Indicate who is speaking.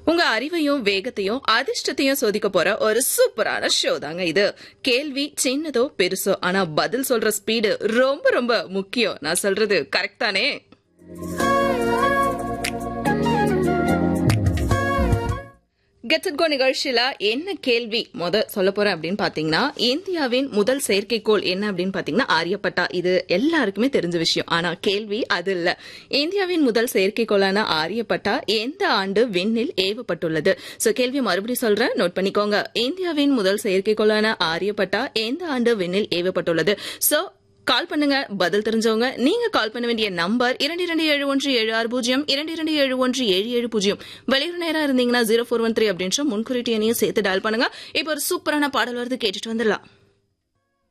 Speaker 1: உங்க அறிவையும் வேகத்தையும் அதிர்ஷ்டத்தையும் சோதிக்க போற ஒரு சூப்பரான ஷோ தாங்க இது கேள்வி சின்னதோ பெருசோ ஆனா பதில் சொல்ற ஸ்பீடு ரொம்ப ரொம்ப முக்கியம் நான் சொல்றது கரெக்ட் தானே கெட் இட் கோ நிகழ்ச்சியில என்ன கேள்வி முத சொல்ல போறேன் அப்படின்னு பாத்தீங்கன்னா இந்தியாவின் முதல் செயற்கைக்கோள் என்ன அப்படின்னு பாத்தீங்கன்னா ஆரியப்பட்டா இது எல்லாருக்குமே தெரிஞ்ச விஷயம் ஆனா கேள்வி அது இல்ல இந்தியாவின் முதல் செயற்கைக்கோளான ஆரியப்பட்டா எந்த ஆண்டு விண்ணில் ஏவப்பட்டுள்ளது சோ கேள்வி மறுபடியும் சொல்றேன் நோட் பண்ணிக்கோங்க இந்தியாவின் முதல் செயற்கைக்கோளான ஆரியப்பட்டா எந்த ஆண்டு விண்ணில் ஏவப்பட்டுள்ளது சோ கால் பண்ணுங்க பதில் தெரிஞ்சவங்க நீங்க கால் பண்ண வேண்டிய நம்பர் இரண்டு இரண்டு ஏழு ஒன்று ஏழு ஆறு பூஜ்ஜியம் இரண்டு இரண்டு ஏழு ஒன்று ஏழு ஏழு பூஜ்ஜியம் வெளியூர் நேரம் இருந்தீங்கன்னா ஜீரோ ஃபோர் ஒன் த்ரீ அப்படின்ற முன்குறிட்டு எண்ணையும் சேர்த்து டயல் பண்ணுங்க இப்போ ஒரு சூப்பரான பாடல் வருது கேட்டுட்டு வந்துடலாம்